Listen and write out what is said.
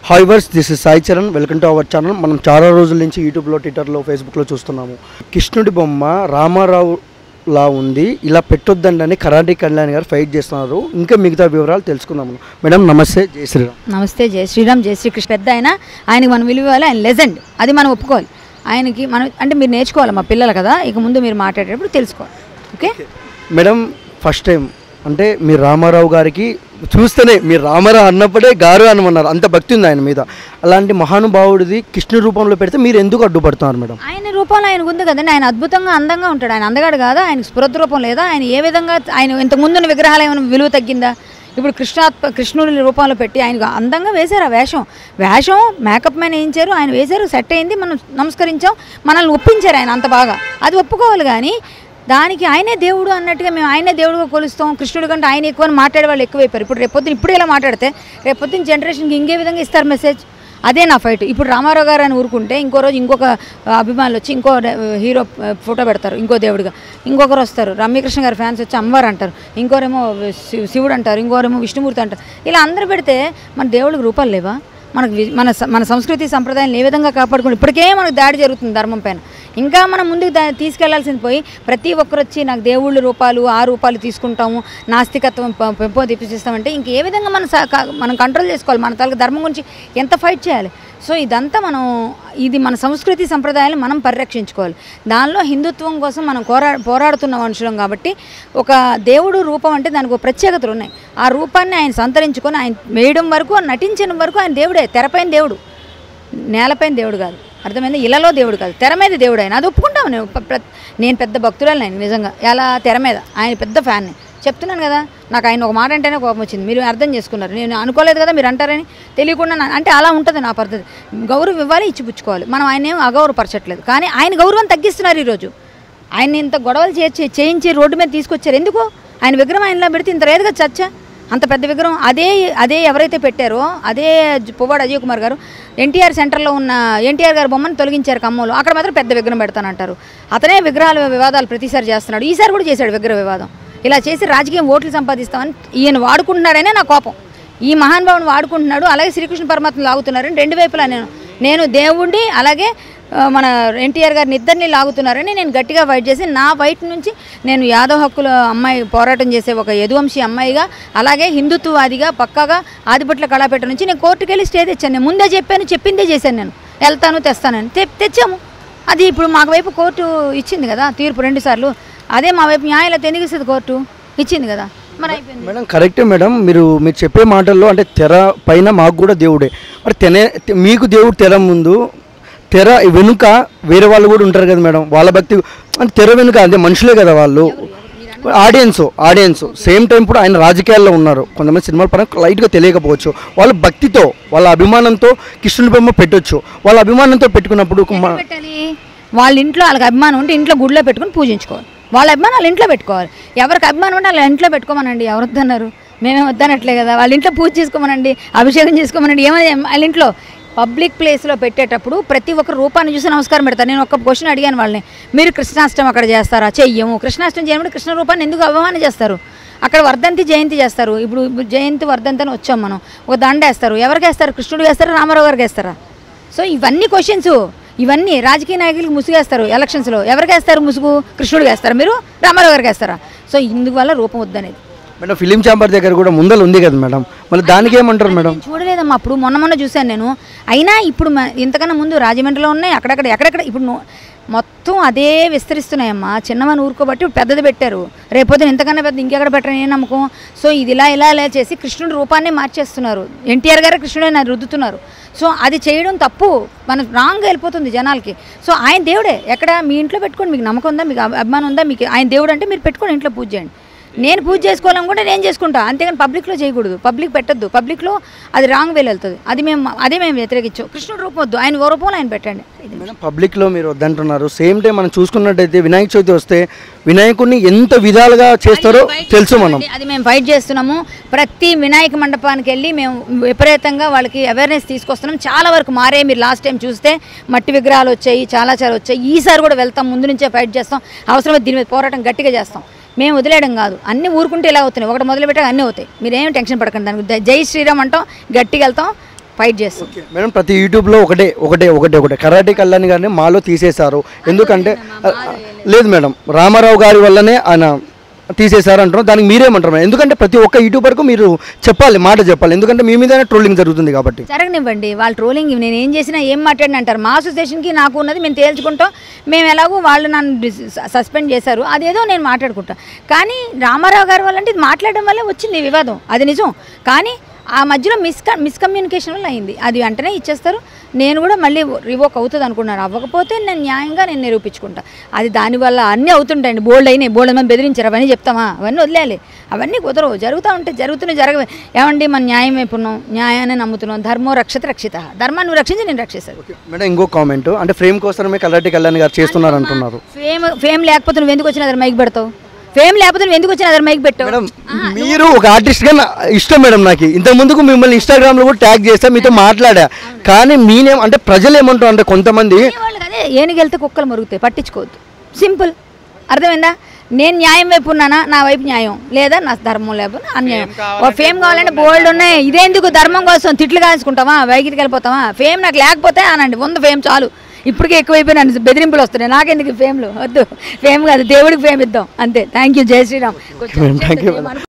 Hi వర్స్ this is Sai Charan welcome to our channel మనం చాలా రోజుల నుంచి యూట్యూబ్లో ట్విట్టర్లో ఫేస్బుక్లో చూస్తున్నాము కృష్ణుడి బొమ్మ రామారావు లా ఉంది ఇలా పెట్టొద్దండి కరాటే కళ్యాణ్ గారు ఫైట్ చేస్తున్నారు ఇంకా మిగతా వివరాలు తెలుసుకుందాము మేడం నమస్తే జై శ్రీరామ్ నమస్తే జయ శ్రీరామ్ జయ శ్రీకృష్ణ పెద్ద ఆయన ఆయనకి మనం విలువ ఇవ్వాలి ఆయన లెజెండ్ అది మనం ఒప్పుకోవాలి ఆయనకి మనం అంటే మీరు నేర్చుకోవాలి మా పిల్లలు కదా ఇక ముందు మీరు మాట్లాడేటప్పుడు తెలుసుకోవాలి ఓకే మేడం ఫస్ట్ టైం అంటే మీరు రామారావు గారికి చూస్తేనే మీరు రామారావు అన్నప్పుడే గారు అనమన్నారు అంత భక్తి ఉంది ఆయన మీద అలాంటి మహానుభావుడిది కృష్ణ రూపంలో పెడితే మీరు ఎందుకు అడ్డుపడుతున్నారు మేడం ఆయన రూపంలో ఆయనకు ఉంది కదండి ఆయన అద్భుతంగా అందంగా ఉంటాడు ఆయన అందగాడు కాదా ఆయన స్ఫురత్ రూపం లేదా ఆయన ఏ విధంగా ఆయన ఇంతకు ముందున్న విగ్రహాలు ఏమైనా విలువ తగ్గిందా ఇప్పుడు కృష్ణాత్మ కృష్ణుడి రూపంలో పెట్టి ఆయన అందంగా వేశారు ఆ వేషం వేషం మేకప్ మ్యాన్ వేయించారు ఆయన వేశారు సెట్ అయింది మనం నమస్కరించాం మనల్ని ఒప్పించారు ఆయన అంత బాగా అది ఒప్పుకోవాలి కానీ దానికి ఆయనే దేవుడు అన్నట్టుగా మేము ఆయనే దేవుడుగా కొలుస్తాం కృష్ణుడి కంటే ఆయన ఎక్కువ అని మాట్లాడే వాళ్ళు ఎక్కువైపోయారు ఇప్పుడు రేపొద్దున ఇప్పుడు ఇలా మాట్లాడితే రేపొద్దున జనరేషన్కి ఇంకే విధంగా ఇస్తారు మెసేజ్ అదే నా ఫైట్ ఇప్పుడు రామారావు గారు అని ఊరుకుంటే ఇంకో రోజు ఇంకొక అభిమానులు వచ్చి ఇంకో హీరో ఫోటో పెడతారు ఇంకో దేవుడిగా ఇంకొకరు వస్తారు రమ్యకృష్ణ గారి ఫ్యాన్స్ వచ్చి అమ్మవారు అంటారు ఇంకోరేమో శివ- శివుడు అంటారు ఇంకోరేమో విష్ణుమూర్తి అంటారు ఇలా అందరూ పెడితే మన దేవుడికి రూపాలు లేవా మనకు వి- మన స- మన సంస్కృతి సంప్రదాయాలు ఏ విధంగా కాపాడుకుంటే ఇప్పటికే మనకు దాడి జరుగుతుంది ధర్మం పైన ఇంకా మనం ముందుకు దా తీసుకెళ్లాల్సింది పోయి ప్రతి ఒక్కరు వచ్చి నాకు దేవుళ్ళ రూపాలు ఆ రూపాలు తీసుకుంటాము నాస్తికత్వం ప- పెంపొందిపిస్తామంటే ఇంక ఏ విధంగా మనం స- క- మనం కంట్రోల్ చేసుకోవాలి మన తాలూకు ధర్మం గురించి ఎంత ఫైట్ చేయాలి సో ఇదంతా మనం ఇది మన సంస్కృతి సంప్రదాయాలు మనం పరిరక్షించుకోవాలి దానిలో హిందుత్వం కోసం మనం పోరా పోరాడుతున్న మనుషులం కాబట్టి ఒక దేవుడు రూపం అంటే దానికి ఒక ప్రత్యేకతలు ఉన్నాయి ఆ రూపాన్ని ఆయన సంతరించుకొని ఆయన వేయడం వరకు నటించిన వరకు ఆయన దేవుడే తెరపైన దేవుడు నేలపైన దేవుడు కాదు అర్థమైంది ఇళ్లలో దేవుడు కాదు తెర మీద దేవుడు ఆయన అది ఒప్పుకుంటాం నేను ప- ప్ర- నేను పెద్ద భక్తురాలు నేను నిజంగా ఎలా తెర మీద ఆయన పెద్ద ఫ్యాన్ని చెప్తున్నాను కదా నాకు ఆయన ఒక మాట అంటేనే కోపం వచ్చింది మీరు అర్థం చేసుకున్నారు నేను అనుకోలేదు కదా మీరు అంటారని తెలియకుండా నా- అంటే అలా ఉంటుంది నా పద్ధతి గౌరవం ఇవ్వాలి ఇచ్చిపుచ్చుకోవాలి మనం ఆయన ఏం అగౌరవపరచట్లేదు కానీ ఆయన గౌరవం తగ్గిస్తున్నారు ఈరోజు ఆయన ఇంత గొడవలు చేర్చి చేయించి రోడ్డు మీద తీసుకొచ్చారు ఎందుకు ఆయన విగ్రహం ఆయనలో పెడితే ఇంత రేదుగా చచ్చా అంత పెద్ద విగ్రహం అదే అదే ఎవరైతే పెట్టారో అదే జ- పువ్వాడు అజయ్ కుమార్ గారు ఎన్టీఆర్ సెంటర్లో ఉన్న ఎన్టీఆర్ గారి బొమ్మను తొలగించారు ఖమ్మంలో అక్కడ మాత్రం పెద్ద విగ్రహం పెడతానంటారు అతనే విగ్రహాల వివాదాలు ప్రతిసారి చేస్తున్నాడు ఈసారి కూడా చేశాడు విగ్రహ వివాదం ఇలా చేసి రాజకీయం ఓట్లు సంపాదిస్తామని ఈయన వాడుకుంటున్నాడనే నా కోపం ఈ మహానుభావుని వాడుకుంటున్నాడు అలాగే శ్రీకృష్ణ పరమాత్మ లాగుతున్నారని రెండు వైపులా నేను నేను దేవుణ్ణి అలాగే ఆ, మన ఎన్టీఆర్ గారిని ఇద్దరిని లాగుతున్నారని నేను గట్టిగా ఫైట్ చేసి నా వైట్ నుంచి నేను యాదవ్ హక్కుల అమ్మాయి పోరాటం చేసే ఒక యదువంశీ అమ్మాయిగా అలాగే హిందుత్వవాదిగా పక్కాగా ఆదిపట్ల కళాపేట నుంచి నేను కోర్టుకు వెళ్ళి స్టే తెచ్చాను నేను ముందే చెప్పాను చెప్పిందే చేశాను నేను వెళ్తాను తెస్తానని తె తెచ్చాము అది ఇప్పుడు మాకు వైపు కోర్టు ఇచ్చింది కదా తీర్పు రెండుసార్లు అదే మా వైపు న్యాయాలు ఎందుకు ఇస్తుంది కోర్టు ఇచ్చింది కదా మరి అయిపోయింది మేడం కరెక్టే మేడం మీరు మీరు చెప్పే మాటల్లో అంటే తెర పైన మాకు కూడా దేవుడే మరి తెనే మీకు దేవుడు తెర ముందు తెర వెనుక వేరే వాళ్ళు కూడా ఉంటారు కదా మేడం వాళ్ళ భక్తి అంటే తెర వెనుక అదే మనుషులే కదా వాళ్ళు ఆడియన్స్ ఆడియన్స్ సేమ్ టైం కూడా ఆయన రాజకీయాల్లో ఉన్నారు కొంతమంది సినిమాల పరంగా లైట్గా తెలియకపోవచ్చు వాళ్ళ భక్తితో వాళ్ళ అభిమానంతో కృష్ణుని బొమ్మ పెట్టొచ్చు వాళ్ళ అభిమానంతో పెట్టుకున్నప్పుడు మ- పెట్టాలి వాళ్ళ ఇంట్లో వాళ్ళకి అభిమానం ఉంటే ఇంట్లో గుడిలో పెట్టుకుని పూజించుకోవాలి వాళ్ళ అభిమానం వాళ్ళ ఇంట్లో పెట్టుకోవాలి ఎవరికి అభిమానం ఉంటే వాళ్ళ ఇంట్లో పెట్టుకోమనండి ఎవరు వద్దన్నారు మేమే వద్దనట్లే కదా వాళ్ళ ఇంట్లో పూజ చేసుకోమనండి అభిషేకం చేసుకోమనండి ఏమైనా వాళ్ళ ఇంట్లో పబ్లిక్ ప్లేస్లో పెట్టేటప్పుడు ప్రతి ఒక్క రూపాన్ని చూసి నమస్కారం పెడతారు నేను ఒక క్వశ్చన్ అడిగాను వాళ్ళని మీరు కృష్ణాష్టమి అక్కడ చేస్తారా చెయ్యము కృష్ణాష్టమి చేయడం కృష్ణ రూపాన్ని ఎందుకు అవమానం చేస్తారు అక్కడ వర్ధంతి జయంతి చేస్తారు ఇప్పుడు జయంతి వర్ధంతి అని వచ్చాం మనం ఒక దండ వేస్తారు ఎవరికి వేస్తారు కృష్ణుడికి వేస్తారా రామారావు గారికి వేస్తారా సో ఇవన్నీ క్వశ్చన్స్ ఇవన్నీ రాజకీయ నాయకులకు ముసుగేస్తారు ఎలక్షన్స్లో ఎవరికి వేస్తారు ముసుగు కృష్ణుడికి వేస్తారా మీరు రామారావు గారికి వేస్తారా సో ఇందువల్ల రూపం వద్దనేది మేడం ఫిలిం ఛాంబర్ దగ్గర కూడా ముందలు ఉంది కదా మేడం మళ్ళీ దానికి ఏమంటారు మేడం నేను చూడలేదమ్మా అప్పుడు మొన్న మొన్న చూశాను నేను అయినా ఇప్పుడు మ- ఇంతకన్నా ముందు రాజమండ్రిలో ఉన్నాయి అక్కడక్కడ ఎక్కడెక్కడ ఇప్పుడు నో- మొత్తం అదే విస్తరిస్తున్నాయమ్మా చిన్నమని ఊరుకోబట్టి ఇప్పుడు పెద్దది పెట్టారు రేపొద్దున ఇంతకన్నా పెద్ద ఇంకెక్కడ పెట్టరని ఏ నమ్మకం సో ఇది ఇలా ఇలా ఇలా చేసి కృష్ణుడి రూపాన్ని మార్చేస్తున్నారు ఎన్టీఆర్ గారు కృష్ణుడే రుద్దుతున్నారు సో అది చేయడం తప్పు మన రాంగ్ వెళ్ళిపోతుంది జనాలకి సో ఆయన దేవుడే ఎక్కడ మీ ఇంట్లో పెట్టుకోండి మీకు నమ్మకం ఉందా మీకు అభి- అభిమానం ఉందా మీకు ఆయన దేవుడు అంటే మీరు పెట్టుకోండి ఇంట్లో పూజ చేయండి నేను పూజ చేసుకోవాలనుకుంటే నేను చేసుకుంటా అంతేగాని పబ్లిక్లో చేయకూడదు పబ్లిక్ పెట్టద్దు పబ్లిక్లో అది రాంగ్ వేలు వెళ్తుంది అది మేము అదే మేము వ్యతిరేకించాం కృష్ణుడు రూపం వద్దు ఆయన ఓ రూపంలో ఆయన పెట్టండి ఇది. మేడం పబ్లిక్లో మీరు వద్దంటున్నారు సేమ్ టైం మనం చూసుకున్నట్టయితే వినాయక చవితి వస్తే వినాయకుడిని ఎంత విధాలుగా చేస్తారో తెలుసు మనం అది మేము ఫైట్ చేస్తున్నాము ప్రతి వినాయక మండపానికి వెళ్ళి మేము విపరీతంగా వాళ్ళకి అవేర్నెస్ తీసుకొస్తున్నాం చాలా వరకు మారే మీరు లాస్ట్ టైం చూస్తే మట్టి విగ్రహాలు వచ్చాయి చాలా చాలా వచ్చాయి ఈసారి కూడా వెళ్తాం ముందు నుంచే ఫైట్ చేస్తాం అవసరమైతే దీని మీద పోరాటం గట్టిగా చేస్తాం మేము వదిలేయడం కాదు అన్ని ఊరుకుంటే ఇలా అవుతున్నాయి ఒకటి మొదలు పెట్టాక అన్నీ అవుతాయి మీరేం టెన్షన్ పడకండి దానికి జై శ్రీరామ్ అంటాం గట్టిగా వెళ్తాం ఫైట్ చేస్తాం మేడం ప్రతి యూట్యూబ్లో ఒకటే ఒకటే ఒకటే ఒకటే కరాటే కళ్యాణ్ గారిని మాలో తీసేశారు ఎందుకంటే లేదు మేడం రామారావు గారి వల్లనే ఆయన తీసేశారు అంటున్నారు దానికి మీరేమంటారు మేడం? ఎందుకంటే ప్రతి ఒక్క యూట్యూబర్కు మీరు చెప్పాలి మాట చెప్పాలి ఎందుకంటే మీ మీదనే ట్రోలింగ్ జరుగుతుంది కాబట్టి జరగనివ్వండి వాళ్ళ ట్రోలింగ్ నేను ఏం చేసినా ఏం మాట్లాడిన అంటారు మా అసోసియేషన్కి నాకు ఉన్నది మేము తేల్చుకుంటాం మేము ఎలాగో వాళ్ళు నన్ను డిస్- సస్పెండ్ చేశారు అదేదో నేను మాట్లాడుకుంటా కానీ రామారావు గారి వల్ల అంటే ఇది మాట్లాడడం వల్లే వచ్చింది ఈ వివాదం అది నిజం కానీ ఆ మధ్యలో మిస్క మిస్కమ్యూనికేషన్ వల్ల అయింది అది వెంటనే ఇచ్చేస్తారు నేను కూడా మళ్ళీ రివోక్ అవుతుంది అనుకున్నాను అవ్వకపోతే నేను న్యాయంగా నేను నిరూపించుకుంటా అది దానివల్ల అన్నీ అవుతుంటాయండి బోల్డ్ అయినాయి బోల్డ్ మంది బెదిరించారు అవన్నీ చెప్తామా అవన్నీ వదిలేయాలి అవన్నీ కుదరవు జరుగుతూ ఉంటాయి జరుగుతున్నాయి జరగవే ఏమండి మన న్యాయం వైపు ఉన్నాం న్యాయాన్ని నమ్ముతున్నాం ధర్మో రక్షత రక్షిత ధర్మాన్ని నువ్వు రక్షించి నేను రక్షిస్తాను మేడం ఇంకో కామెంట్ అంటే ఫ్రేమ్ కోసమే కరాటే కళ్యాణ్ గారు చేస్తున్నారు అంటున్నారు ఫేమ్ ఫేమ్ లేకపోతే నువ్వు ఎందుకు వచ్చిన అదర్ మైక్ పెడతావు ఫేమ్ లేకపోతే నువ్వు ఎందుకు వచ్చిన అదర్ మైక్ పెట్టావు మేడం మీరు ఒక ఆర్టిస్ట్ గా నా- ఇష్టం మేడం నాకు ఇంతకు ముందుకు మిమ్మల్ని ఇన్స్టాగ్రామ్ లో కూడా ట్యాగ్ చేస్తా మీతో మాట్లాడా కానీ మీనేం అంటే ప్రజలు ఏమంటారు అంటే కొంతమంది వాళ్ళకి అదే ఏనుగెళ్తే కుక్కలు మరుగుతాయి పట్టించుకోవద్దు సింపుల్ అర్థమైందా నేను న్యాయం వైపు ఉన్నానా నా వైపు న్యాయం లేదా నా ధర్మం లేకపోతే అన్యాయం ఓ ఫేమ్ కావాలంటే బోల్డ్ ఉన్నాయి ఇదేందుకు ధర్మం కోసం తిట్లు కాల్చుకుంటావా వైగిరికి వెళ్ళిపోతావా ఫేమ్ నాకు లేకపోతే అనండి ఉంది ఫేమ్ చాలు ఇప్పటికే ఎక్కువైపోయి నన్ను బెదిరింపులు వస్తున్నాయి నాకెందుకు ఫేమ్లు వద్దు ఫేమ్ కాదు దేవుడికి ఫేమ్ ఇద్దాం అంతే థ్యాంక్ యూ జై శ్రీరామ్ మేడం థ్యాంక్ యూ